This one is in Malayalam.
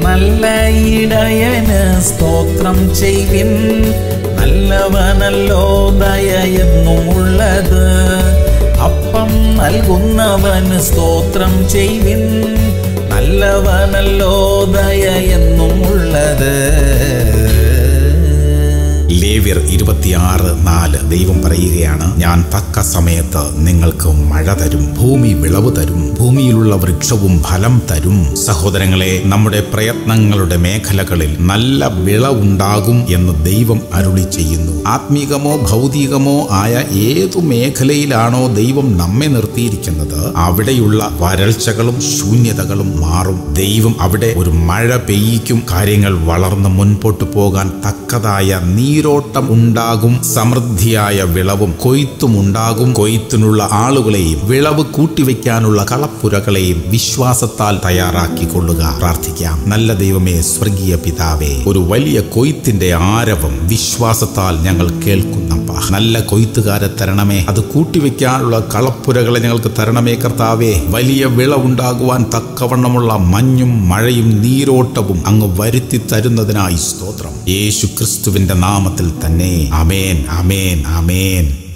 നല്ല ഇടയന് സ്തോത്രം ചെയ്വിൻ നല്ലവനല്ലോ ദയ എന്നുമുള്ളത് അപ്പം നൽകുന്നവന് സ്തോത്രം ചെയ്വിൻ നല്ലവനല്ലോ ദയ എന്നുമുള്ളത് ലേവ്യർ ഇരുപത്തിയാറ് നാല് ദൈവം പറയുകയാണ് ഞാൻ തക്ക സമയത്ത് നിങ്ങൾക്ക് മഴ തരും ഭൂമി വിളവ് തരും ഭൂമിയിലുള്ള വൃക്ഷവും ഫലം തരും സഹോദരങ്ങളെ നമ്മുടെ പ്രയത്നങ്ങളുടെ മേഖലകളിൽ നല്ല വിളവുണ്ടാകും എന്ന് ദൈവം അരുളി ചെയ്യുന്നു ആത്മീകമോ ഭൗതികമോ ആയ ഏതു മേഖലയിലാണോ ദൈവം നമ്മെ നിർത്തിയിരിക്കുന്നത് അവിടെയുള്ള വരൾച്ചകളും ശൂന്യതകളും മാറും ദൈവം അവിടെ ഒരു മഴ പെയ്യിക്കും കാര്യങ്ങൾ വളർന്ന് മുൻപോട്ട് പോകാൻ തക്കതായ നീരോട്ടം ഉണ്ടാകും സമൃദ്ധിയായ വിളവും കൊയ്ത്തും ഉണ്ടാകും കൊയ്ത്തിനുള്ള ആളുകളെയും വിളവ് കൂട്ടിവെക്കാനുള്ള കളപ്പുരകളെയും വിശ്വാസത്താൽ തയ്യാറാക്കിക്കൊള്ളുക പ്രാർത്ഥിക്കാം നല്ല ദൈവമേ സ്വർഗീയ പിതാവേ ഒരു വലിയ കൊയ്ത്തിന്റെ ആരവം വിശ്വാസത്താൽ ഞങ്ങൾ കേൾക്കുന്നപ്പ നല്ല കൊയ്ത്തുകാരെ തരണമേ അത് കൂട്ടിവെക്കാനുള്ള കളപ്പുരകളെ ഞങ്ങൾക്ക് തരണമേ കർത്താവേ വലിയ വിളവുണ്ടാകുവാൻ തക്കവണ്ണമുള്ള മഞ്ഞും മഴയും നീരോട്ടവും അങ്ങ് വരുത്തി തരുന്നതിനായി സ്തോത്രം യേശു ക്രിസ്തുവിന്റെ നാമത്തിൽ തന്നെ അമേൻ അമേൻ അമേൻ